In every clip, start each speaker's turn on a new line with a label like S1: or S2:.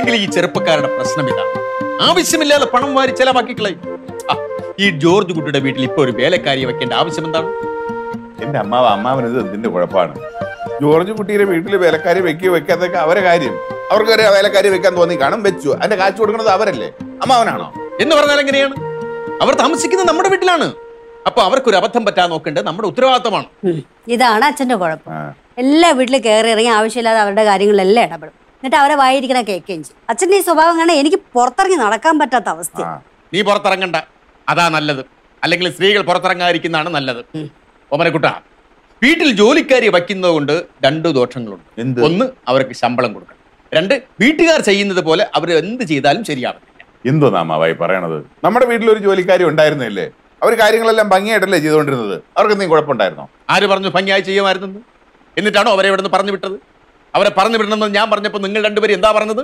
S1: അല്ലെങ്കിൽ ഈ ചെറുപ്പക്കാരുടെ പ്രശ്നം ഇതാണ് ആവശ്യമില്ലാതെ പണം വാരി ചെലവാക്കിക്കളയും ആ, ഈ ജോർജ് കുട്ടിയുടെ വീട്ടിൽ ഇപ്പൊ ഒരു വേലക്കാരിയെ വെക്കേണ്ട ആവശ്യം എന്താണ്
S2: എന്റെ അമ്മാവ് അമ്മാവന് ഇത് എന്തിന്റെ കുഴപ്പമാണ് ജോർജ് കുട്ടിയുടെ വീട്ടിൽ വേലക്കാരി വെക്കുകയോ വെക്കാത്തൊക്കെ അവരെ കാര്യം അവർക്ക് ഒരു വേലക്കാരി വെക്കാൻ തോന്നി കാണും വെച്ചു അതിന്റെ കാശ് കൊടുക്കുന്നത് അവരല്ലേ അമ്മാവനാണോ
S1: എന്ന് പറഞ്ഞാൽ എങ്ങനെയാണ് അവർ താമസിക്കുന്നത് നമ്മുടെ വീട്ടിലാണ് അപ്പൊ അവർക്കൊരു അബദ്ധം പറ്റാൻ നോക്കേണ്ടത് നമ്മുടെ ഉത്തരവാദിത്തമാണ്
S3: ഉം. ഇതാണ് അച്ഛന്റെ കുഴപ്പം
S2: ആ.
S3: എല്ലാ വീട്ടിലും കയറി ഇറങ്ങി ആവശ്യമില്ലാതെ അവരുടെ കാര്യങ്ങളിലെല്ലാം ഇടപെടും എന്നിട്ട് അവരെ വായിരിക്കണ കേൾക്കുകയും ചെയ്യും അച്ഛന്റെ ഈ സ്വഭാവം കാണാൻ എനിക്ക് പുറത്തിറങ്ങി നടക്കാൻ പറ്റാത്ത അവസ്ഥ
S2: ആ.
S1: നീ പുറത്തിറങ്ങണ്ട അതാ നല്ലത് അല്ലെങ്കിൽ സ്ത്രീകൾ പുറത്തിറങ്ങാതിരിക്കുന്നതാണ് നല്ലത് ഓമനക്കുട്ട വീട്ടിൽ ജോലിക്കാരി വയ്ക്കുന്നത് കൊണ്ട് രണ്ടു ദോഷങ്ങളുണ്ട്
S2: എന്ത്?
S1: ഒന്ന് അവർക്ക് ശമ്പളം കൊടുക്കണം രണ്ട് വീട്ടുകാർ ചെയ്യുന്നത് പോലെ അവർ എന്ത് ചെയ്താലും ശരിയാവത്തില്ല
S2: എന്തോന്നാ അമ്മാവായി പറയണത് നമ്മുടെ വീട്ടിൽ ഒരു ജോലിക്കാരി ഉണ്ടായിരുന്നില്ലേ അവർ കാര്യങ്ങളെല്ലാം ഭംഗിയായിട്ടല്ലേ ചെയ്തുകൊണ്ടിരുന്നത് അവർക്ക് എന്തെങ്കിലും കുഴപ്പമുണ്ടായിരുന്നോ
S1: ആര് പറഞ്ഞു ഭംഗിയായി ചെയ്യുമായിരുന്നെന്ന് എന്നിട്ടാണോ അവരെ ഇവിടെ നിന്ന് പറഞ്ഞു വിട്ടത് അവരെ പറഞ്ഞു വിടണമെന്ന് ഞാൻ പറഞ്ഞപ്പോൾ നിങ്ങൾ രണ്ടുപേരും എന്താ പറഞ്ഞത്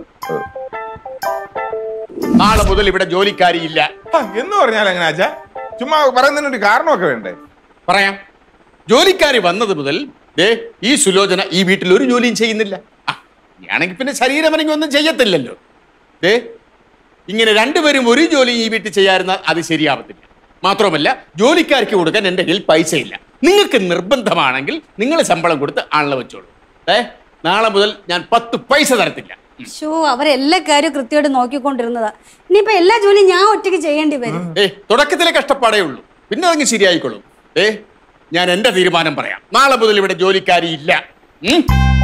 S1: നാളെ മുതൽ ഇവിടെ ജോലിക്കാരി ഇല്ല
S2: ആ, എന്ന് പറഞ്ഞാൽ എങ്ങനെ ആച്ചാ ചുമ്മാ പറയുന്നതിന് ഒരു കാരണമൊക്കെ വേണ്ടേ
S1: പറയാം ജോലിക്കാരി വന്നത് മുതൽ ദേ ഈ സുലോചന ഈ വീട്ടിൽ ഒരു ജോലിയും ചെയ്യുന്നില്ല ആ, ഞാനെങ്കിൽ പിന്നെ ശരീരമനങ്ങി ഒന്നും ചെയ്യത്തില്ലല്ലോ ദേ ഇങ്ങനെ രണ്ടുപേരും ഒരു ജോലി ഈ വീട്ടിൽ ചെയ്യാറുന്ന അത് ശരിയാവത്തില്ല മാത്രമല്ല ജോലിക്കാർക്ക് കൊടുക്കാൻ എൻ്റെ കയ്യിൽ പൈസ ഇല്ല നിങ്ങൾക്ക് നിർബന്ധമാണെങ്കിൽ നിങ്ങൾ ശമ്പളം കൊടുത്ത് ആളെ വെച്ചോളൂ ഏ നാളെ മുതൽ ഞാൻ പത്ത് പൈസ തരത്തില്ല ഉം.
S3: ഷോ അവരെല്ലാ കാര്യവും കൃത്യമായിട്ട് നോക്കിക്കൊണ്ടിരുന്നതാ ഇനിയിപ്പോ എല്ലാ ജോലിയും ഞാൻ ഒറ്റയ്ക്ക് ചെയ്യേണ്ടി വരും
S1: ഏ തുടക്കത്തിലെ കഷ്ടപ്പാടേ ഉള്ളൂ പിന്നെ അതങ്ങ് ശരിയായിക്കോളും ഏ ഞാൻ എന്റെ തീരുമാനം പറയാം നാളെ മുതൽ ഇവിടെ ജോലിക്കാരി ഇല്ല ഉം?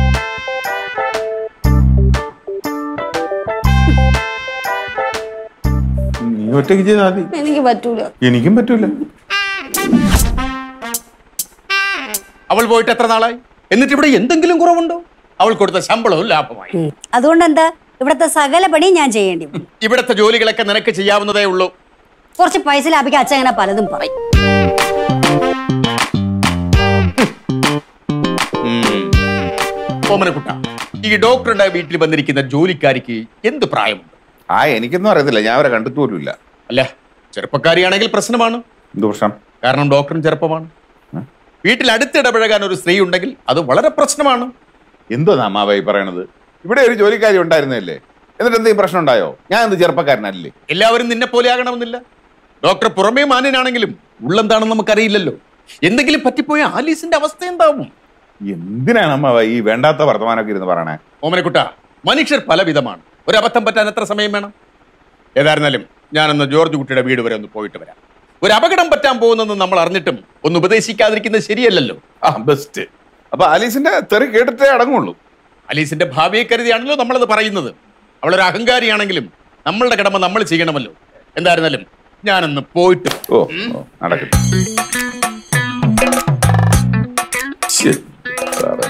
S2: നീ ഒറ്റയ്ക്ക് ചെയ്താൽ മതി
S3: എനിക്ക് പറ്റൂല
S2: എനിക്കും പറ്റൂല
S1: അവൾ പോയിട്ട് എത്ര നാളായി എന്നിട്ട് ഇവിടെ എന്തെങ്കിലും കുറവുണ്ടോ അവൾ കൊടുത്ത ശമ്പളവും ലാഭമായി
S3: ഉം. അതുകൊണ്ട് എന്താ ഇവിടുത്തെ സകല പണിയും ഞാൻ ചെയ്യേണ്ടി വരും
S1: ഇവിടുത്തെ ജോലികളൊക്കെ നിനക്ക് ചെയ്യാവുന്നതേ ഉള്ളൂ
S3: കുറച്ച് പൈസ ലാഭിക്കാൻ അച്ഛൻ അങ്ങനെ പലതും പറയും
S1: ഓമനക്കുട്ട ഈ ഡോക്ടറുടെ വീട്ടിൽ വന്നിരിക്കുന്ന ജോലിക്കാരിക്ക് എന്ത് പ്രായമുണ്ട്
S2: ആ എനിക്കൊന്നും അറിയത്തില്ല ഞാൻ അവരെ കണ്ടിട്ട് പോലും ഇല്ല
S1: അല്ല ചെറുപ്പക്കാരിയാണെങ്കിൽ പ്രശ്നമാണ്
S2: എന്ത് പ്രശ്നം
S1: കാരണം ഡോക്ടറും ചെറുപ്പമാണ് വീട്ടിൽ അടുത്തിടപഴകാൻ ഒരു സ്ത്രീ ഉണ്ടെങ്കിൽ അത് വളരെ പ്രശ്നമാണ്
S2: എന്തോന്നാ അമ്മാവായി പറയണത് ഇവിടെ ഒരു ജോലിക്കാരി ഉണ്ടായിരുന്നല്ലേ എന്നിട്ട് എന്തെങ്കിലും പ്രശ്നം ഉണ്ടായോ ഞാൻ എന്ത് ചെറുപ്പക്കാരനല്ലേ
S1: എല്ലാവരും നിന്നെ പോലെ ആകണമെന്നില്ല ഡോക്ടർ പുറമേ മാന്യനാണെങ്കിലും ഉള്ളെന്താണെന്ന് നമുക്കറിയില്ലല്ലോ എന്തെങ്കിലും പറ്റിപ്പോയ ആലീസിന്റെ അവസ്ഥ എന്താവും
S2: എന്തിനാണ് അമ്മാവായി ഈ വേണ്ടാത്ത വർത്തമാനമൊക്കെ ഇരുന്ന് പറയണേ
S1: ഓമനക്കുട്ട മനുഷ്യർ പലവിധമാണ് ഒരു അബദ്ധം പറ്റാൻ എത്ര സമയം വേണം ഏതായിരുന്നാലും ഞാനൊന്ന് ജോർജ് കുട്ടിയുടെ വീട് വരെ ഒന്ന് പോയിട്ട് വരാം ഒരു അപകടം പറ്റാൻ പോകുന്നെന്ന് നമ്മൾ അറിഞ്ഞിട്ടും ഒന്ന് ഉപദേശിക്കാതിരിക്കുന്നത് ശരിയല്ലല്ലോ
S2: ആ ബെസ്റ്റ് അപ്പൊ ആലീസിന്റെ തെറി കേട്ടിട്ടേ അടങ്ങുള്ളൂ
S1: അലീസിന്റെ ഭാവിയെ കരുതിയാണല്ലോ നമ്മളത് പറയുന്നത് അവളൊരു അഹങ്കാരിയാണെങ്കിലും നമ്മളുടെ കടമ നമ്മൾ ചെയ്യണമല്ലോ എന്തായിരുന്നാലും ഞാനൊന്ന് പോയിട്ട് വരാം.
S2: ഓ ഓ, നടക്കട്ടെ ശ്ശെ, സാറേ.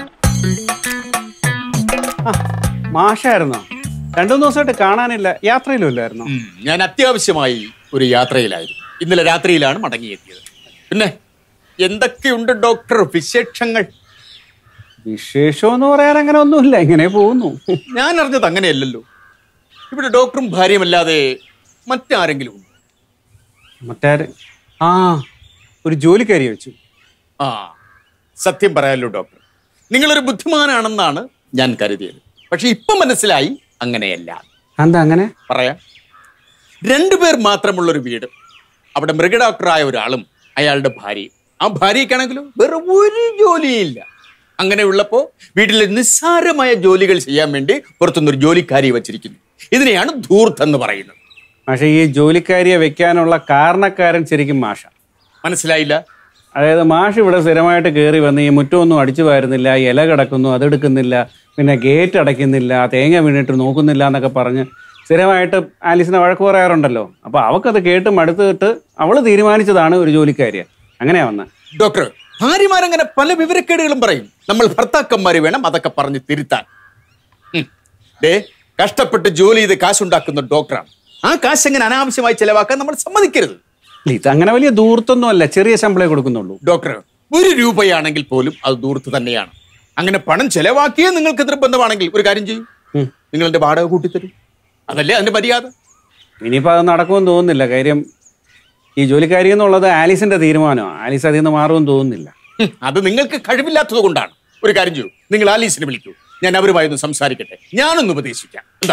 S4: മാഷായിരുന്നോ രണ്ടു മൂന്ന് ദിവസമായിട്ട് കാണാനില്ല യാത്രയിലും ഇല്ലായിരുന്നോ
S1: ഉം, ഞാൻ അത്യാവശ്യമായി ഒരു യാത്രയിലായിരുന്നു ഇന്നലെ രാത്രിയിലാണ് മടങ്ങിയെത്തിയത് പിന്നെ എന്തൊക്കെയുണ്ട് ഡോക്ടർ വിശേഷങ്ങൾ
S4: വിശേഷം എന്ന് പറയാൻ അങ്ങനെ ഒന്നുമില്ല ഇങ്ങനെ പോകുന്നു
S1: ഞാൻ അറിഞ്ഞത് അങ്ങനെയല്ലല്ലോ ഇവിടെ ഡോക്ടറും ഭാര്യയുമല്ലാതെ മറ്റാരെങ്കിലും ഉണ്ടോ?
S4: മറ്റാര് ആ ഒരു ജോലിക്കാരി വെച്ചു
S1: ആ സത്യം പറയാലോ ഡോക്ടർ നിങ്ങളൊരു ബുദ്ധിമാനാണെന്നാണ് ഞാൻ കരുതിയത് പക്ഷെ ഇപ്പൊ മനസ്സിലായി അങ്ങനെയല്ല
S4: എന്താ അങ്ങനെ
S1: പറയാം രണ്ടുപേർ മാത്രമുള്ള ഒരു വീട് അവിടെ മൃഗഡോക്ടറായ ഒരാളും അയാളുടെ ഭാര്യയും ആ ഭാര്യയ്ക്കാണെങ്കിലും വേറെ ഒരു ജോലിയില്ല അങ്ങനെ ഉള്ളപ്പോ വീട്ടിലെ നിസ്സാരമായ ജോലികൾ ചെയ്യാൻ വേണ്ടി പുറത്തുനിന്നൊരു ജോലിക്കാരി വച്ചിരിക്കുന്നു ഇതിനെയാണ് ധൂർത്ത് എന്ന് പറയുന്നത്
S4: പക്ഷെ ഈ ജോലിക്കാരിയെ വെക്കാനുള്ള കാരണക്കാരൻ ശരിക്കും മാഷ
S1: മനസ്സിലായില്ല
S4: അതായത് മാഷ് ഇവിടെ സ്ഥിരമായിട്ട് കയറി വന്ന് ഈ മുറ്റമൊന്നും അടിച്ചു വാരുന്നില്ല ഇല കിടക്കുന്നു അതെടുക്കുന്നില്ല പിന്നെ ഗേറ്റ് അടയ്ക്കുന്നില്ല തേങ്ങ വീണിട്ട് നോക്കുന്നില്ല എന്നൊക്കെ പറഞ്ഞ് സ്ഥിരമായിട്ട് ആലീസിനെ വഴക്ക് പറയാറുണ്ടല്ലോ അപ്പൊ അവക്കത് കേട്ട് മടുത്തിട്ട് അവള് തീരുമാനിച്ചതാണ് ഒരു ജോലിക്കാരിയെ അങ്ങനെയാ വന്ന
S1: ഡോക്ടർ ഭാര്യമാരങ്ങനെ പല വിവരക്കേടുകളും പറയും നമ്മൾ ഭർത്താക്കന്മാര് വേണം അതൊക്കെ പറഞ്ഞ് തിരുത്താൻ ഉം. ദേ കഷ്ടപ്പെട്ട് ജോലി ചെയ്ത് കാശുണ്ടാക്കുന്ന ഡോക്ടറാണ് ആ കാശ് എങ്ങനെ അനാവശ്യമായി ചെലവാക്കാൻ നമ്മൾ സമ്മതിക്കരുത്
S4: ഇത് അങ്ങനെ വലിയ ദൂർത്തൊന്നും അല്ല ചെറിയ ശമ്പളേ കൊടുക്കുന്നുള്ളൂ
S1: ഡോക്ടർ ഒരു രൂപയാണെങ്കിൽ പോലും അത് ദൂരത്ത് തന്നെയാണ് അങ്ങനെ പണം ചെലവാക്കിയേ നിങ്ങൾക്ക് നിർബന്ധമാണെങ്കിൽ ഒരു കാര്യം ചെയ്യും
S4: ഉം.
S1: നിങ്ങൾ എന്റെ വാടക കൂട്ടിത്തരും അതല്ലേ അതിന്റെ മര്യാദ
S4: ഇനിയിപ്പോൾ അത് നടക്കുമെന്ന് തോന്നുന്നില്ല കാര്യം ഈ ജോലിക്കാരി എന്നുള്ളത് ആലീസിന്റെ തീരുമാനമാണ് ആലീസ് അതിൽ നിന്ന് മാറുമെന്ന് തോന്നുന്നില്ല
S1: ഹും, അത് നിങ്ങൾക്ക് കഴിവില്ലാത്തത് കൊണ്ടാണ് ഒരു കാര്യം ചെയ്യൂ നിങ്ങൾ ആലീസിനെ വിളിക്കൂ ഞാൻ അവരുമായി ഒന്ന് സംസാരിക്കട്ടെ ഞാനൊന്ന് ഉപദേശിക്കാം എന്താ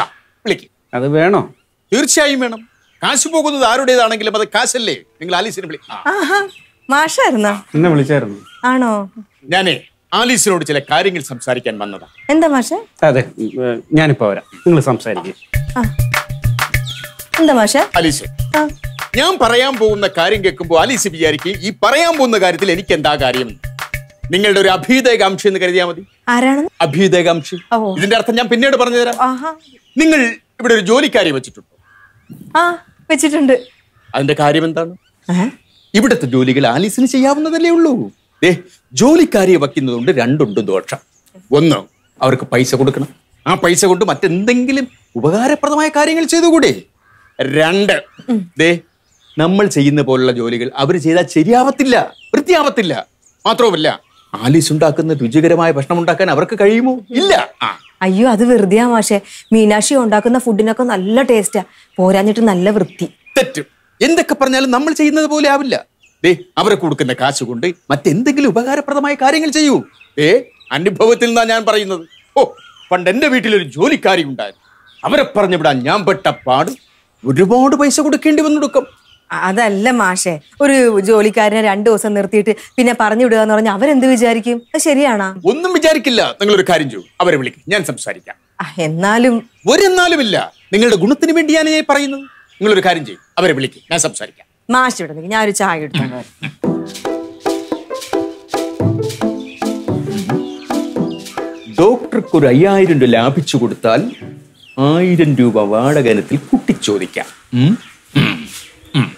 S1: വിളിക്ക്
S4: അത് വേണോ
S1: തീർച്ചയായും വേണം കാശ് പോകുന്നത് ആരുടേതാണെങ്കിലും അത് കാശല്ലേ നിങ്ങൾ ആലീസിനെ വിളി ആ,
S5: ആഹാ മാഷായിരുന്നോ
S4: എന്നെ വിളിച്ചായിരുന്നു
S5: ആണോ
S1: ഞാനേ ആലീസിനോട് ചില കാര്യങ്ങൾ സംസാരിക്കാൻ വന്നതാ
S5: എന്താ മാഷെ
S4: അതെ ഏ, ഞാനിപ്പോ വരാം നിങ്ങൾ സംസാരിക്കും
S5: ആ എന്താ മാഷെ
S1: ആലീസ്
S5: ആ
S1: ഞാൻ പറയാൻ പോകുന്ന കാര്യം കേൾക്കുമ്പോൾ ആലീസ് വിചാരിക്കും ഈ പറയാൻ പോകുന്ന കാര്യത്തിൽ എനിക്ക് എന്താ കാര്യം നിങ്ങളുടെ ഒരു അഭ്യുദയകാംക്ഷ എന്ന് കരുതിയാൽ മതി
S5: ആരാണെന്ന്
S1: അഭ്യുദയകാംക്ഷ
S5: ഓ.
S1: ഇതിന്റെ അർത്ഥം ഞാൻ പിന്നീട് പറഞ്ഞു തരാം
S5: ആഹാ
S1: നിങ്ങൾ ഇവിടെ ഒരു ജോലിക്കാരി വെച്ചിട്ടുണ്ടോ
S5: ആ വെച്ചിട്ടുണ്ട്
S1: അതിന്റെ കാര്യം എന്താണ്
S5: ഏ?
S1: ഇവിടുത്തെ ജോലികൾ ആലീസിന് ചെയ്യാവുന്നതല്ലേ ഉള്ളൂ ദേ ജോലിക്കാരിയെ വയ്ക്കുന്നതുകൊണ്ട് രണ്ടുണ്ട് ദോഷം ഒന്ന് അവർക്ക് പൈസ കൊടുക്കണം ആ പൈസ കൊണ്ട് മറ്റെന്തെങ്കിലും ഉപകാരപ്രദമായ കാര്യങ്ങൾ ചെയ്തുകൂടെ രണ്ട് ദേ നമ്മൾ ചെയ്യുന്ന പോലുള്ള ജോലികൾ അവർ ചെയ്താൽ ശരിയാവത്തില്ല വൃത്തിയാവത്തില്ല മാത്രവുമല്ല ആലീസ് ഉണ്ടാക്കുന്ന രുചികരമായ ഭക്ഷണം ഉണ്ടാക്കാൻ അവർക്ക് കഴിയുമോ ഇല്ല ആ
S5: അയ്യോ അത് വെറുതെയാ മാഷെ മീനാക്ഷി ഉണ്ടാക്കുന്ന ഫുഡിനൊക്കെ നല്ല ടേസ്റ്റാ പോരാഞ്ഞിട്ട് നല്ല വൃത്തി
S1: തെറ്റ് എന്തൊക്കെ പറഞ്ഞാലും നമ്മൾ ചെയ്യുന്നത് പോലെ ആവില്ല ദേ അവരെ കൊടുക്കുന്ന കാശ് കൊണ്ട് മറ്റെന്തെങ്കിലും ഉപകാരപ്രദമായ കാര്യങ്ങൾ ചെയ്യൂ ഏ അനുഭവത്തിൽ നിന്നാ ഞാൻ പറയുന്നത് ഓ പണ്ട് എന്റെ വീട്ടിലൊരു ജോലിക്കാരി ഉണ്ടായിരുന്നു അവരെ പറഞ്ഞു വിടാൻ ഞാൻ പെട്ട പാട് ഒരുപാട് പൈസ കൊടുക്കേണ്ടി വന്നെടുക്കും
S5: അതല്ല മാഷെ ഒരു ജോലിക്കാരനെ രണ്ടു ദിവസം നിർത്തിയിട്ട് പിന്നെ പറഞ്ഞു വിടുക എന്ന് പറഞ്ഞാൽ അവരെന്ത് വിചാരിക്കും അത് ശരിയാണോ
S1: ഒന്നും വിചാരിക്കില്ല നിങ്ങളൊരു കാര്യം ചെയ്യൂ അവരെ വിളിക്കും ഞാൻ സംസാരിക്കാം
S5: ആ, എന്നാലും
S1: ഒരെന്നാലുമില്ല നിങ്ങളുടെ ഗുണത്തിന് വേണ്ടിയാണ് ഞാൻ പറയുന്നത് നിങ്ങളൊരു കാര്യം ചെയ്യും അവരെ വിളിക്കും ഞാൻ സംസാരിക്കാം
S5: മാഷ് ഇവിടെ നിൽക്ക്. ഞാനൊരു ചായ എടുത്തോണ്ട് വരാം.
S1: ഡോക്ടർക്ക് ഒരു അയ്യായിരം രൂപ ലാഭിച്ചു കൊടുത്താൽ ആയിരം രൂപ വാടക ഇനത്തിൽ കുട്ടിച്ചോദിക്കാം ഉം? ഉം. ഉം.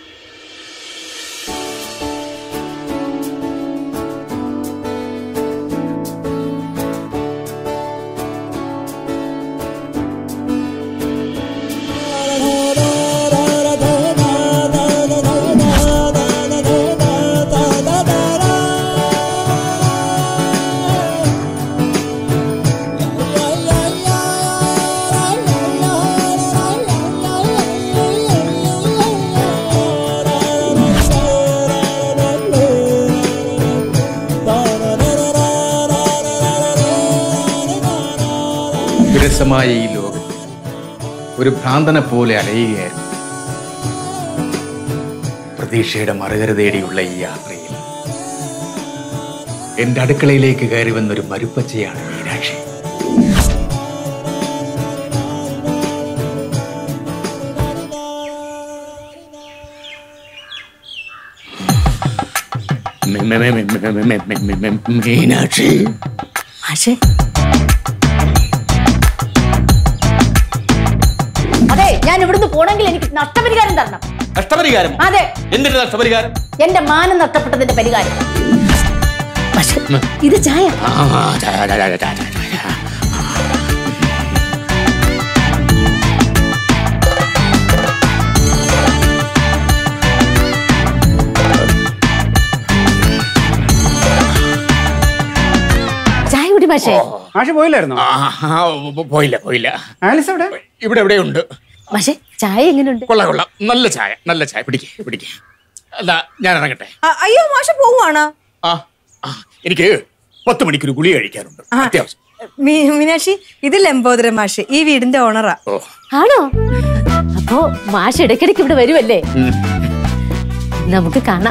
S1: വിരസമായ ഈ ലോകം ഒരു ഭ്രാന്തനെ പോലെ അലയുകയായിരുന്നു പ്രതീക്ഷയുടെ മറുകര തേടിയുള്ള ഈ യാത്രയിൽ എന്റെ അടുക്കളയിലേക്ക് കയറി വന്നൊരു മരുപ്പച്ചയാണ് മീനാക്ഷി മെ- മെ- മെ- മെ- മെ- മെ- മെ- മെ- മെ- മീനാക്ഷി
S5: മാഷെ
S6: അതെ ഞാൻ ഇവിടുന്ന് പോണെങ്കിൽ എനിക്ക് നഷ്ടപരിഹാരം തരണം
S1: നഷ്ടപരിഹാരം
S6: അതെ
S1: എന്തിന്റെ നഷ്ടപരിഹാരം
S6: എന്റെ മാനം നഷ്ടപ്പെട്ടതിന്റെ പരിഹാരം പക്ഷെ ഇത് ചായ
S1: ആ, ചാ, ചാ, ചാ, ചാ, ചാ, ചാ.
S6: ചായ കുടി പക്ഷേ
S4: ആഷി പോയില്ലായിരുന്നോ
S1: ആ, ആ, പോ- പോയില്ല പോയില്ല
S4: ആലിസ് എവിടെ
S1: ഇവിടെ എവിടെയുണ്ട്
S6: പക്ഷെ ചായ എങ്ങനെയുണ്ട്
S1: കൊള്ളാം കൊള്ളാം നല്ല ചായ നല്ല ചായ പിടിക്കേ പിടിക്കേ അല്ല ഞാൻ ഇറങ്ങട്ടെ
S5: ആ, അയ്യോ മാഷ പോവാണോ
S1: ആ ആ എനിക്ക് പത്ത് മണിക്കൊരു ഗുളി കഴിക്കാറുണ്ട്
S5: ആ.
S1: അത്യാവശ്യം
S5: മീ- മീനാക്ഷി ഇത് ലംബോദരൻ മാഷ് ഈ വീടിന്റെ ഓണറാ
S1: ഓ
S6: ആണോ അപ്പോ മാഷ് ഇടയ്ക്കിടയ്ക്ക് ഇവിടെ വരുമല്ലേ നമുക്ക് കാണാം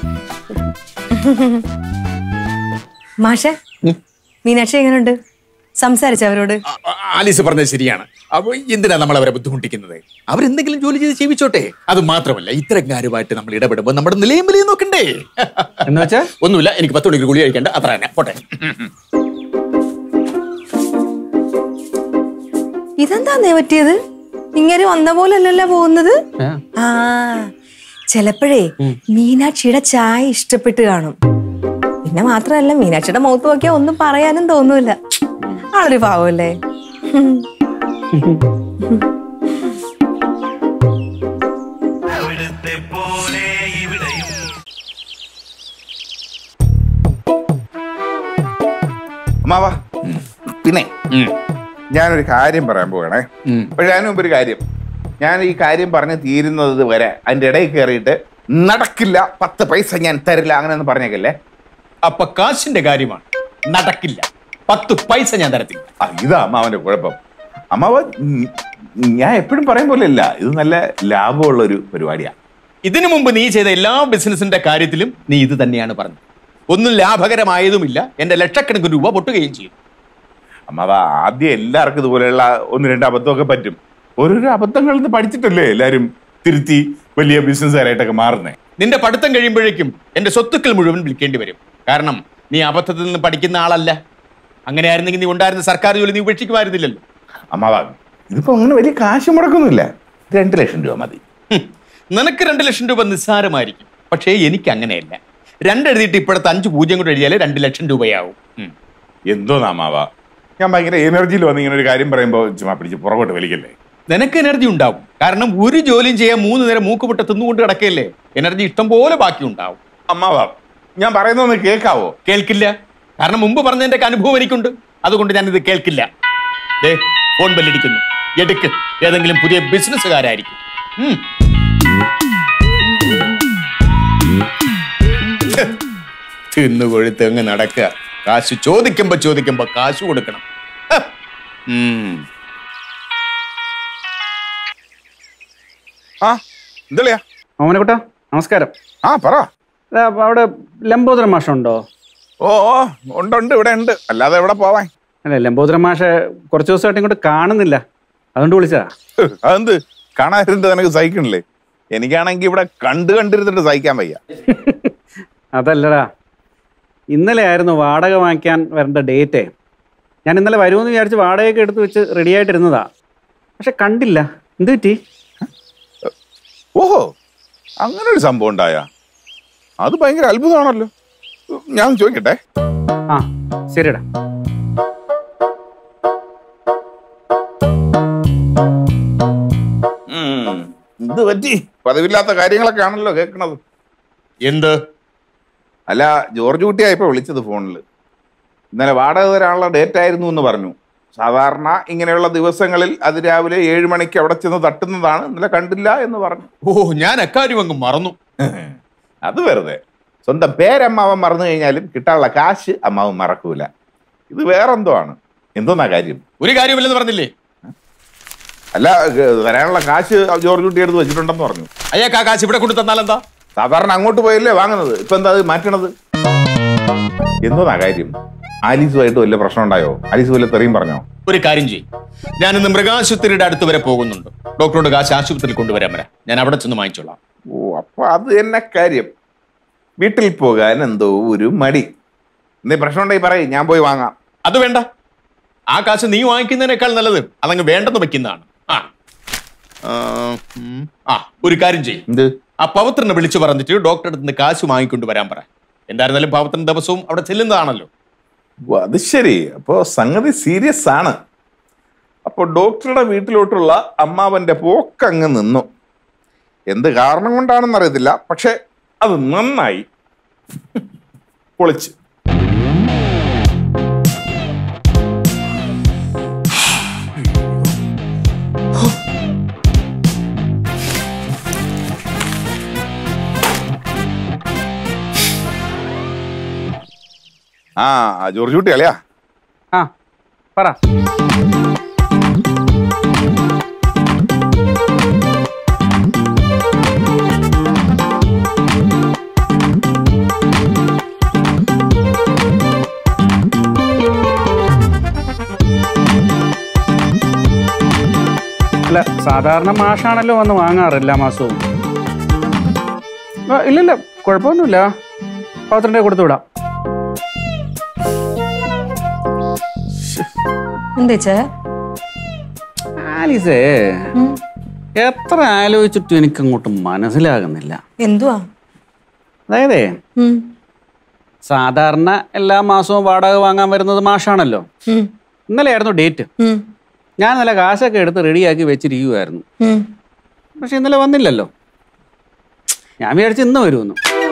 S5: മാഷെ മീനാക്ഷി എങ്ങനെയുണ്ട് സംസാരിച്ച അവരോട്
S1: ആ, ആ, ആലീസ് പറഞ്ഞത് ശരിയാണ് അപ്പൊ എന്തിനാ നമ്മൾ അവരെ ബുദ്ധിമുട്ടിക്കുന്നത് അവരെന്തെങ്കിലും ജോലി ചെയ്ത് ജീവിച്ചോട്ടെ അത് മാത്രമല്ല ഇത്തരം കാര്യമായിട്ട് നമ്മൾ ഇടപെടുമ്പോൾ നമ്മുടെ നിലയും വിലയും നോക്കണ്ടേ
S4: എന്ന് വെച്ചാ
S1: ഒന്നുമില്ല എനിക്ക് പത്ത് മണിക്ക് ഗുളി കഴിക്കണ്ട അത്ര തന്നെ പോട്ടെ
S5: ഇതെന്താ പറ്റിയത് ഇങ്ങനെ വന്ന പോലല്ലല്ലോ പോകുന്നത്
S4: ആ.
S5: ആ ചിലപ്പോഴേ മീനാക്ഷിയുടെ ചായ ഇഷ്ടപ്പെട്ട് കാണും പിന്നെ മാത്രമല്ല മീനാക്ഷിയുടെ മുഖത്ത് നോക്കിയാൽ ഒന്നും പറയാനും തോന്നൂല ആളൊരു പാവല്ലേ ഹും.
S2: അമ്മാവാ പിന്നെ
S1: ഉം.
S2: ഞാനൊരു കാര്യം പറയാൻ പോകണേ
S1: ഉം.
S2: പക്ഷെ അതിന് മുമ്പ് ഒരു കാര്യം ഞാൻ ഈ കാര്യം പറഞ്ഞ് തീരുന്നത് വരെ അതിന്റെ ഇടയിൽ കയറിയിട്ട് നടക്കില്ല പത്ത് പൈസ ഞാൻ തരില്ല അങ്ങനെ ഒന്നും പറഞ്ഞേക്കല്ലേ
S1: അപ്പൊ കാശിന്റെ കാര്യമാണ് നടക്കില്ല പത്ത് പൈസ ഞാൻ തരത്തില്ല
S2: ആ, ഇതാ അമ്മാവന്റെ കുഴപ്പം അമ്മാവ ഉം, ഞാൻ എപ്പോഴും പറയും പോലെ ഇല്ല ഇത് നല്ല ലാഭമുള്ള ഒരു പരിപാടിയാണ്
S1: ഇതിനു മുമ്പ് നീ ചെയ്ത എല്ലാ ബിസിനസിന്റെ കാര്യത്തിലും നീ ഇത് തന്നെയാണ് പറഞ്ഞത് ഒന്നും ലാഭകരമായതുമില്ല എന്റെ ലക്ഷക്കണക്കിന് രൂപ പൊട്ടുകയും ചെയ്യും
S2: അമ്മാവ ആദ്യം എല്ലാവർക്കും ഇതുപോലെയുള്ള ഒന്ന് രണ്ട് അബദ്ധമൊക്കെ പറ്റും ഓരോരോ അബദ്ധങ്ങളിൽ നിന്ന് പഠിച്ചിട്ടല്ലേ എല്ലാവരും തിരുത്തി വലിയ ബിസിനസ്സുകാരായിട്ടൊക്കെ മാറുന്നേ
S1: നിന്റെ പഠിത്തം കഴിയുമ്പോഴേക്കും എന്റെ സ്വത്തുക്കൾ മുഴുവൻ വിൽക്കേണ്ടി വരും കാരണം നീ അബദ്ധത്തിൽ നിന്ന് പഠിക്കുന്ന ആളല്ല അങ്ങനെ ആയിരുന്നെങ്കിൽ നീ ഉണ്ടായിരുന്ന സർക്കാർ ജോലി നീ ഉപേക്ഷിക്കുമായിരുന്നില്ലല്ലോ
S2: അമ്മാവ ഇതിപ്പോ അങ്ങനെ വലിയ കാശ് മുടക്കൊന്നുമില്ല രണ്ട് ലക്ഷം രൂപ മതി
S1: ഹും, നിനക്ക് രണ്ട് ലക്ഷം രൂപ നിസ്സാരമായിരിക്കും പക്ഷേ എനിക്ക് അങ്ങനെയല്ല രണ്ടെഴുതിയിട്ട് ഇപ്പോഴത്തെ അഞ്ച് പൂജ്യം കൂടെ എഴുതിയാലേ രണ്ട് ലക്ഷം രൂപയാവും ഉം.
S2: എന്തോ നാമാവ ഞാൻ ഭയങ്കര എനർജിയിൽ വന്ന് ഇങ്ങനെ ഒരു കാര്യം പറയുമ്പോൾ ചുമ്മാ പിടിച്ച് പുറകോട്ട് വലിക്കല്ലേ
S1: നിനക്ക് എനർജി ഉണ്ടാവും കാരണം ഒരു ജോലിയും ചെയ്യാൻ മൂന്ന് നേരം മൂക്കുപൊട്ട തിന്നുകൊണ്ട് കിടക്കല്ലേ എനർജി ഇഷ്ടം പോലെ ബാക്കി ഉണ്ടാവും
S2: അമ്മാവ ഞാൻ പറയുന്നൊന്ന് കേൾക്കാവോ
S1: കേൾക്കില്ല കാരണം മുമ്പ് പറഞ്ഞതിന്റെ ഒക്കെ അനുഭവം എനിക്കുണ്ട് അതുകൊണ്ട് ഞാൻ ഇത് കേൾക്കില്ല ദേ ഫോൺ ബെല്ലടിക്കുന്നു എടുക്ക് ഏതെങ്കിലും പുതിയ ബിസിനസ്സുകാരായിരിക്കും ഉം. തിന്നു കൊഴുത്ത് അങ്ങ് നടക്കുക കാശ് ചോദിക്കുമ്പോ ചോദിക്കുമ്പോ കാശ് കൊടുക്കണം ഹ. ഉം.
S2: ആ എന്തളിയാ
S4: ഓമനക്കുട്ട നമസ്കാരം
S2: ആ പറ
S4: ദാ, അവിടെ ലംബോദരൻ മാഷുണ്ടോ
S2: ഓ ഓ ഉണ്ട് ഉണ്ട് ഇവിടെ ഉണ്ട് അല്ലാതെ എവിടെ പോവാൻ
S4: അല്ല ലംബോദരൻ മാഷെ കുറച്ച് ദിവസമായിട്ട് ഇങ്ങോട്ട് കാണുന്നില്ല അതുകൊണ്ട് വിളിച്ചതാ
S2: ഹ്, അതെന്ത് കാണാതിരുന്നത് നിനക്ക് സഹിക്കണില്ലേ എനിക്കാണെങ്കിൽ ഇവിടെ കണ്ടു കണ്ടിരുന്നിട്ട് സഹിക്കാൻ വയ്യ
S4: അതല്ലടാ ഇന്നലെ ആയിരുന്നു വാടക വാങ്ങിക്കാൻ വരേണ്ട ഡേറ്റേ ഞാൻ ഇന്നലെ വരുമെന്ന് വിചാരിച്ച് വാടകയൊക്കെ എടുത്ത് വെച്ച് റെഡി ആയിട്ടിരുന്നതാ പക്ഷെ കണ്ടില്ല എന്ത് പറ്റി
S2: ഓഹോ അങ്ങനെ ഒരു സംഭവം ഉണ്ടായ അത് ഭയങ്കര അത്ഭുതമാണല്ലോ ഞാൻ ചോദിക്കട്ടെ
S4: ആ ശരിടാ
S2: ഉം, ഇത് പറ്റി പതിവില്ലാത്ത കാര്യങ്ങളൊക്കെ ആണല്ലോ കേൾക്കണത്
S1: എന്ത്
S2: അല്ല ജോർജ് കുട്ടിയാ ഇപ്പൊ വിളിച്ചത് ഫോണിൽ ഇന്നലെ വാടക തരാനുള്ള ഡേറ്റ് ആയിരുന്നു എന്ന് പറഞ്ഞു സാധാരണ ഇങ്ങനെയുള്ള ദിവസങ്ങളിൽ അതിരാവിലെ ഏഴ് മണിക്ക് അവിടെ ചെന്ന് തട്ടുന്നതാണ് ഇന്നലെ കണ്ടില്ല എന്ന് പറഞ്ഞു
S1: ഓ ഞാൻ അക്കാര്യം അങ്ങ് മറന്നു
S2: അത് വെറുതെ സ്വന്തം പേരമ്മാവൻ മറന്നു കഴിഞ്ഞാലും കിട്ടാനുള്ള കാശ് അമ്മാവൻ മറക്കൂല ഇത് വേറെന്തോ ആണ് എന്തോന്നാ കാര്യം
S1: ഒരു കാര്യമില്ലെന്ന് പറഞ്ഞില്ലേ
S2: അല്ല ഏ, തരാനുള്ള കാശ് ജോർജ് കുട്ടി എടുത്ത് വെച്ചിട്ടുണ്ടെന്ന് പറഞ്ഞു
S1: അയാൾക്ക് ആ കാശ് ഇവിടെ കൊണ്ടു തന്നാൽ എന്താ
S2: സാധാരണ അങ്ങോട്ട് പോയല്ലേ വാങ്ങുന്നത് ഇപ്പൊ എന്താ അത് മാറ്റണത് എന്തോന്നാ കാര്യം ആലീസുമായിട്ട് വല്ല പ്രശ്നം ഉണ്ടായോ ആലീസ് വല്ല തെറിയും പറഞ്ഞോ
S1: ഒരു കാര്യം ചെയ്യും ഞാൻ ഇന്ന് മൃഗാശുപത്രിയുടെ അടുത്ത് വരെ പോകുന്നുണ്ട് ഡോക്ടറോട് കാശ് ആശുപത്രിയിൽ കൊണ്ടുവരാൻ വരാം ഞാൻ അവിടെ ചെന്ന് വാങ്ങിച്ചോളാം
S2: ഓ അപ്പൊ അത് തന്നെ കാര്യം വീട്ടിൽ പോകാൻ എന്തോ ഒരു മടി എന്തേ പ്രശ്നം ഉണ്ടെങ്കിൽ പറയും ഞാൻ പോയി വാങ്ങാം
S1: അത് വേണ്ട ആ കാശ് നീ വാങ്ങിക്കുന്നതിനേക്കാൾ നല്ലത് അതങ്ങ് വേണ്ടെന്ന് വെക്കുന്നതാണ് ആ ആ, ഉം. ആ ഒരു കാര്യം ചെയ്യും
S2: എന്ത്
S1: ആ പവിത്രനെ വിളിച്ചു പറഞ്ഞിട്ട് ഡോക്ടറെ അടുത്ത് നിന്ന് കാശ് വാങ്ങിക്കൊണ്ട് വരാൻ പറ എന്തായിരുന്നാലും പവിത്രൻ ദിവസവും അവിടെ ചെല്ലുന്നതാണല്ലോ
S2: ഓ, അത് ശരി അപ്പോ സംഗതി സീരിയസ് ആണ് അപ്പൊ ഡോക്ടറുടെ വീട്ടിലോട്ടുള്ള അമ്മാവന്റെ പോക്കങ്ങ് നിന്നു എന്ത് കാരണം കൊണ്ടാണെന്ന് അറിയത്തില്ല പക്ഷെ അത് നന്നായി പൊളിച്ച് ആ ജോർജ് കുട്ടി അല്ലയാ
S4: ആ പറ അല്ല സാധാരണ മാഷാണല്ലോ വന്ന് വാങ്ങാറ് എല്ലാ മാസവും ആ, ഇല്ലില്ല കുഴപ്പമൊന്നുമില്ല പത്രൻ്റെ കൊടുത്തു വിടാം
S5: എന്തേച്ചേ
S4: ആലിസേ എത്ര ആലോചിച്ചിട്ടും എനിക്കങ്ങോട്ട് മനസ്സിലാകുന്നില്ല
S5: എന്തുവാ
S4: അതായതേ
S5: ഉം,
S4: സാധാരണ എല്ലാ മാസവും വാടക വാങ്ങാൻ വരുന്നത് മാഷാണല്ലോ
S5: ഉം,
S4: ഇന്നലെ ആയിരുന്നു ഡേറ്റ്
S5: ഉം,
S4: ഞാൻ ഇന്നലെ കാശൊക്കെ എടുത്ത് റെഡിയാക്കി വെച്ചിരിക്കുമായിരുന്നു
S5: ഉം.
S4: പക്ഷെ ഇന്നലെ വന്നില്ലല്ലോ ഞാൻ വിചാരിച്ചു ഇന്ന് വരുമെന്ന്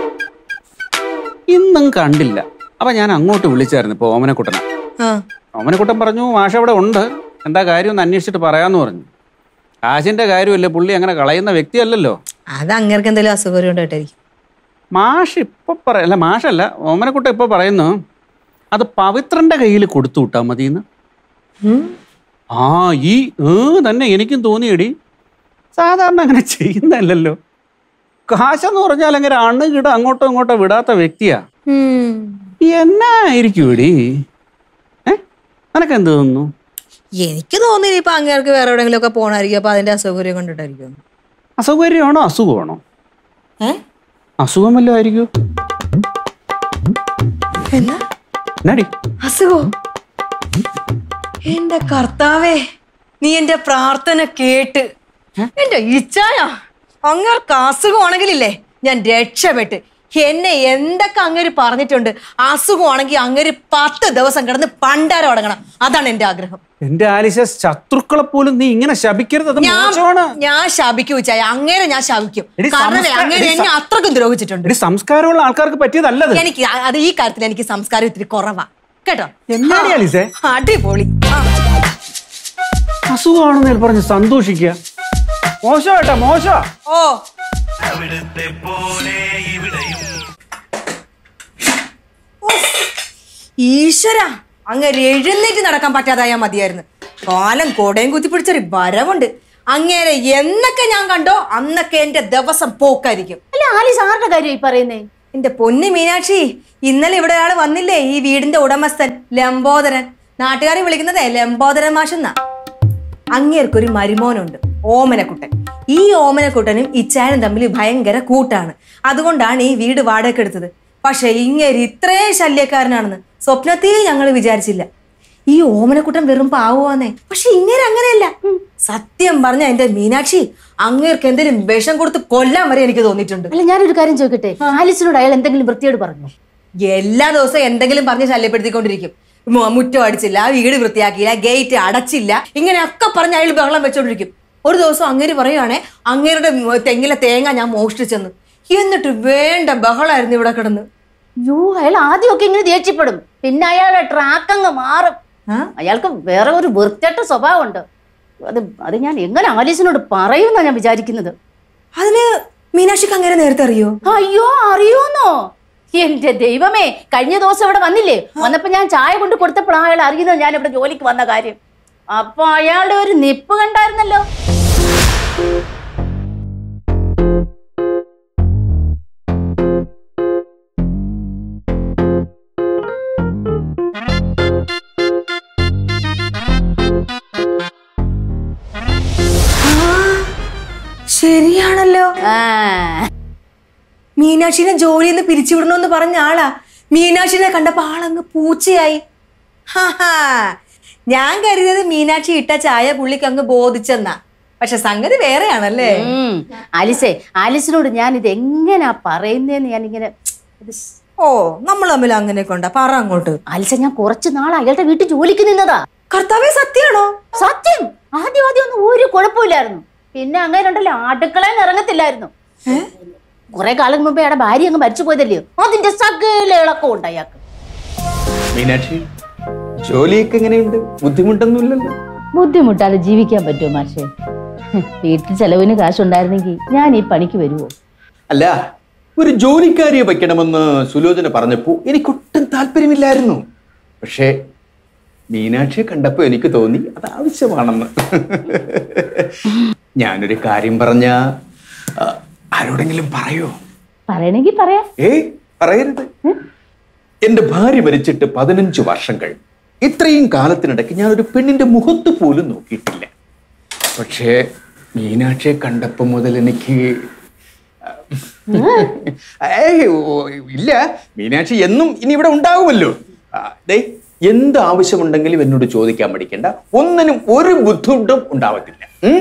S4: ഇന്നും കണ്ടില്ല അപ്പൊ ഞാൻ അങ്ങോട്ട് വിളിച്ചായിരുന്നു ഇപ്പൊ ഓമനക്കുട്ടനെ
S5: ആ
S4: ഓമനക്കുട്ടൻ പറഞ്ഞു മാഷ അവിടെ ഉണ്ട് എന്താ കാര്യം ഒന്ന് അന്വേഷിച്ചിട്ട് പറയാന്ന് പറഞ്ഞു കാശിന്റെ കാര്യമല്ലേ പുള്ളി അങ്ങനെ കളയുന്ന വ്യക്തിയല്ലല്ലോ
S5: അത് അങ്ങേർക്ക് എന്തെങ്കിലും അസുഖം ഉണ്ടായിട്ടായിരിക്കും
S4: മാഷ് ഇപ്പൊ പറ അല്ല മാഷല്ല ഓമനക്കുട്ട ഇപ്പൊ പറയുന്നു അത് പവിത്രന്റെ കയ്യിൽ കൊടുത്തു വിട്ടാ മതിയെന്ന്
S5: ഉം.
S4: ആ ഈ ഏ തന്നെ എനിക്കും തോന്നിയടി സാധാരണ അങ്ങനെ ചെയ്യുന്നതല്ലല്ലോ കാശെന്ന് പറഞ്ഞാൽ അങ്ങനെ അണ്ണുകിട അങ്ങോട്ടോ ഇങ്ങോട്ടോ വിടാത്ത വ്യക്തിയാ എന്നായിരിക്കും എടി ഏ നിനക്കെന്ത് തോന്നുന്നു
S5: എനിക്ക് തോന്നിയില്ല ഇപ്പൊ അങ്ങേർക്ക് വേറെ എവിടെയെങ്കിലും ഒക്കെ പോണായിരിക്കും അപ്പൊ അതിന്റെ അസൗകര്യം കണ്ടിട്ടായിരിക്കും
S4: അസൗകര്യമാണോ അസുഖമാണോ
S5: ഏ
S4: അസുഖം വല്ലതും ആയിരിക്കും
S5: എന്നാ
S4: എന്നാടി
S5: അസുഖോ എന്റെ കർത്താവേ നീ എന്റെ പ്രാർത്ഥന കേട്ട് എന്റെ ഇച്ഛായ അങ്ങേർക്ക് അസുഖമാണെങ്കിലില്ലേ ഞാൻ രക്ഷപ്പെട്ട് എന്നെ എന്തൊക്കെ അങ്ങേര് പറഞ്ഞിട്ടുണ്ട് അസുഖമാണെങ്കിൽ അങ്ങേര് പത്ത് ദിവസം കിടന്ന് പണ്ടാരം അടങ്ങണം അതാണ് എന്റെ ആഗ്രഹം
S4: എന്റെ ആലിശ ശത്രുക്കളെ പോലും നീ ഇങ്ങനെ ശപിക്കരുത് അത്
S5: ഞാൻ
S4: മോശമാണ്
S5: ഞാൻ ശാപിക്കും ഉച്ചായ അങ്ങേരെ ഞാൻ ശാപിക്കും
S4: എടി,
S5: കാരണം
S4: സംസ്കാരം-
S5: അങ്ങേര്
S4: എടി,
S5: എന്നെ
S4: സം-
S5: അത്രക്കും ദ്രോഹിച്ചിട്ടുണ്ട്
S4: ഒരു സംസ്കാരമുള്ള ആൾക്കാർക്ക് പറ്റിയതല്ലത്
S5: എനിക്ക് അ- അത് ഈ കാര്യത്തിൽ എനിക്ക് സംസ്കാരം ഇത്തിരി കുറവാ കേട്ടോ
S4: എന്നാടി ആലിസേ
S5: അടിപൊളി ആ.
S4: അസുഖമാണെന്ന് പറഞ്ഞ് സന്തോഷിക്കുക മോശമായിട്ടാ മോശ
S5: ഓ ഈശ്വര അങ്ങേര് എഴുന്നേറ്റ് നടക്കാൻ പറ്റാതായാ മതിയായിരുന്നു കാലം കോടയും കുത്തിപ്പിടിച്ചൊരു വരവുണ്ട് അങ്ങേരെ എന്നൊക്കെ ഞാൻ കണ്ടോ അന്നൊക്കെ എന്റെ ദിവസം പോക്കായിരിക്കും
S6: അല്ല ആലിസ് ആരുടെ കാര്യം ഈ പറയുന്നേ
S5: എന്റെ പൊന്നു മീനാക്ഷി ഇന്നലെ ഇവിടെ ഒരാൾ വന്നില്ലേ ഈ വീടിന്റെ ഉടമസ്ഥൻ ലംബോദരൻ നാട്ടുകാരെ വിളിക്കുന്നത് ലംബോദരൻ മാഷെന്നാ അങ്ങേർക്കൊരു മരുമോനുണ്ട് ഓമനക്കുട്ടൻ ഈ ഓമനക്കുട്ടനും ഇച്ചാനും തമ്മിൽ ഭയങ്കര കൂട്ടാണ് അതുകൊണ്ടാണ് ഈ വീട് വാടക എടുത്തത് പക്ഷെ ഇങ്ങേര് ഇത്രയും ശല്യക്കാരനാണെന്ന് സ്വപ്നത്തിൽ ഞങ്ങൾ വിചാരിച്ചില്ല ഈ ഓമനക്കുട്ടൻ വെറും പാവുവാന്നേ പക്ഷെ ഇങ്ങനെ അങ്ങനെയല്ല സത്യം പറഞ്ഞ എന്റെ മീനാക്ഷി അങ്ങേർക്ക് എന്തെങ്കിലും വിഷം കൊടുത്ത് കൊല്ലാൻ വരെ എനിക്ക് തോന്നിയിട്ടുണ്ട്
S6: അല്ല ഞാനൊരു കാര്യം ചോദിക്കട്ടെ ആലിസിനോട് അയാൾ എന്തെങ്കിലും വൃത്തിയോട് പറഞ്ഞു
S5: എല്ലാ ദിവസവും എന്തെങ്കിലും പറഞ്ഞ് ശല്യപ്പെടുത്തിക്കൊണ്ടിരിക്കും മു- മുറ്റം അടിച്ചില്ല വീട് വൃത്തിയാക്കിയില്ല ഗേറ്റ് അടച്ചില്ല ഇങ്ങനെയൊക്കെ പറഞ്ഞ് അയാൾ ബഹളം വെച്ചോണ്ടിരിക്കും ഒരു ദിവസം അങ്ങേര് പറയുവാണേ അങ്ങേരുടെ മ- തെങ്ങിലെ തേങ്ങ ഞാൻ മോഷ്ടിച്ചെന്ന് എന്നിട്ട് വേണ്ട ബഹളായിരുന്നു ഇവിടെ കിടന്ന്
S6: യോ അയാൾ ആദ്യമൊക്കെ ഇങ്ങനെ ദേഷ്യപ്പെടും പിന്നെ അയാളുടെ ട്രാക്ക് അങ്ങ് മാറും
S5: ആ?
S6: അയാൾക്ക് വേറെ ഒരു വൃത്തിയട്ട സ്വഭാവമുണ്ട് അത് അത് ഞാൻ എങ്ങനെ ആലീസിനോട് പറയുമെന്നാ ഞാൻ വിചാരിക്കുന്നത്
S5: അതിന് മീനാക്ഷിക്ക് അങ്ങനെ നേരത്തെ അറിയോ
S6: അയ്യോ അറിയോന്നോ എന്റെ ദൈവമേ കഴിഞ്ഞ ദിവസം ഇവിടെ വന്നില്ലേ വന്നപ്പോ ഞാൻ ചായ കൊണ്ട് കൊടുത്തപ്പോൾ അയാൾ അറിയുന്നത് ഞാൻ ഇവിടെ ജോലിക്ക് വന്ന കാര്യം അപ്പൊ അയാളുടെ ഒരു നിപ്പ് കണ്ടായിരുന്നല്ലോ
S5: ശരിയാണല്ലോ
S6: ആ
S5: മീനാക്ഷിനെ ജോലിയിൽ നിന്ന് പിരിച്ചുവിടണമെന്ന് പറഞ്ഞ ആളാ മീനാക്ഷിനെ കണ്ടപ്പോ ആളങ്ങ് പൂച്ചയായി ഹാഹാ. ഞാൻ കരുതിയത് മീനാക്ഷി ഇട്ട ചായ പുള്ളിക്ക് അങ്ങ് ബോധിച്ചെന്നാ പക്ഷെ സംഗതി വേറെയാണല്ലേ
S6: ഉം. ആലിസേ ആലിസിനോട് ഞാൻ ഇത് എങ്ങനെയാ പറയുന്നതെന്ന് ഞാൻ ഇങ്ങനെ ഇത് സ്-
S5: ഓ നമ്മൾ തമ്മിൽ അങ്ങനെ കൊണ്ട പറ അങ്ങോട്ട്
S6: ആലിസ ഞാൻ കുറച്ച് നാൾ അയാളുടെ വീട്ടിൽ ജോലിക്ക് നിന്നതാ
S5: കർത്താവേ സത്യാണോ
S6: സത്യം ആദ്യം ആദ്യം ഒന്നും ഒരു കുഴപ്പമില്ലായിരുന്നു പിന്നെ അങ്ങനെ ഉണ്ടല്ലോ അടുക്കളയിൽ ഇറങ്ങത്തില്ലായിരുന്നു കുറെ കാലം മുമ്പേ അയാളുടെ ഭാര്യ അങ്ങ് മരിച്ചു പോയതല്ലയോ അതിന്റെ സകല ഇളക്കം ഉണ്ട് അയാൾക്ക്
S1: മീനാക്ഷി ജോലിയൊക്കെ എങ്ങനെയുണ്ട് ബുദ്ധിമുട്ടൊന്നുമില്ലല്ലോ
S6: ബുദ്ധിമുട്ടാതെ ജീവിക്കാൻ പറ്റുമോ മാഷെ വീട്ടിൽ ചെലവിന് കാശുണ്ടായിരുന്നെങ്കിൽ ഞാൻ ഈ പണിക്ക് വരുമോ
S1: അല്ല ഒരു ജോലിക്കാരിയെ വയ്ക്കണമെന്ന് സുലോചന പറഞ്ഞപ്പോ എനിക്കൊട്ടും താല്പര്യമില്ലായിരുന്നു പക്ഷേ മീനാക്ഷിയെ കണ്ടപ്പോ എനിക്ക് തോന്നി അത് ആവശ്യമാണെന്ന് ഞാനൊരു കാര്യം പറഞ്ഞ ആരോടെങ്കിലും പറയോ
S6: പറയണെങ്കി പറയാം
S1: ഏയ് പറയരുത് എന്റെ ഭാര്യ മരിച്ചിട്ട് പതിനഞ്ച് വർഷം കഴിഞ്ഞു ഇത്രയും കാലത്തിനിടയ്ക്ക് ഞാൻ ഒരു പെണ്ണിന്റെ മുഖത്ത് പോലും നോക്കിയിട്ടില്ല പക്ഷേ മീനാക്ഷിയെ കണ്ടപ്പോ മുതൽ എനിക്ക് ഏയ് ഓ, ഇല്ല മീനാക്ഷി എന്നും ഇനി ഇവിടെ ഉണ്ടാവുമല്ലോ ആ, ദേ എന്ത് ആവശ്യമുണ്ടെങ്കിലും എന്നോട് ചോദിക്കാൻ പഠിക്കണ്ട ഒന്നിനും ഒരു ബുദ്ധിമുട്ടും ഉണ്ടാവത്തില്ല ഉം?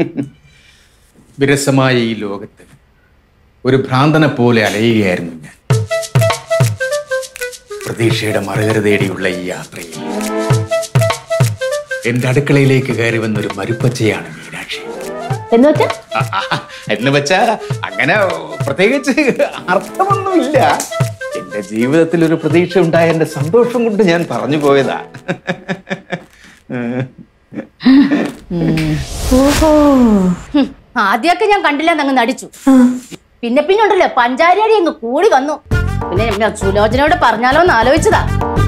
S1: വിരസമായ ഈ ലോകത്ത് ഒരു ഭ്രാന്തനെ പോലെ അലയുകയായിരുന്നു ഞാൻ പ്രതീക്ഷയുടെ മറുകര തേടിയുള്ള ഈ യാത്രയിൽ എന്റെ അടുക്കളയിലേക്ക് കയറി വന്നൊരു മരുപ്പച്ചയാണ് മീനാക്ഷി
S6: എന്ന് വെച്ചാ
S1: ആ, ആ, എന്ന് വെച്ചാ അങ്ങനെ പ്രത്യേകിച്ച് അർത്ഥമൊന്നുമില്ല എന്റെ ജീവിതത്തിൽ ഒരു പ്രതീക്ഷ ഉണ്ടായ എന്റെ സന്തോഷം കൊണ്ട് ഞാൻ പറഞ്ഞു പോയതാ
S6: ഹും, ആദ്യമൊക്കെ ഞാൻ കണ്ടില്ലെന്ന് അങ്ങ് നടിച്ചു പിന്നെ പിന്നെ ഉണ്ടല്ലോ പഞ്ചാരിയടി അങ്ങ് കൂടി വന്നു പിന്നെ ഞാൻ സുലോചനയോട് പറഞ്ഞാലോ എന്ന് ആലോചിച്ചതാ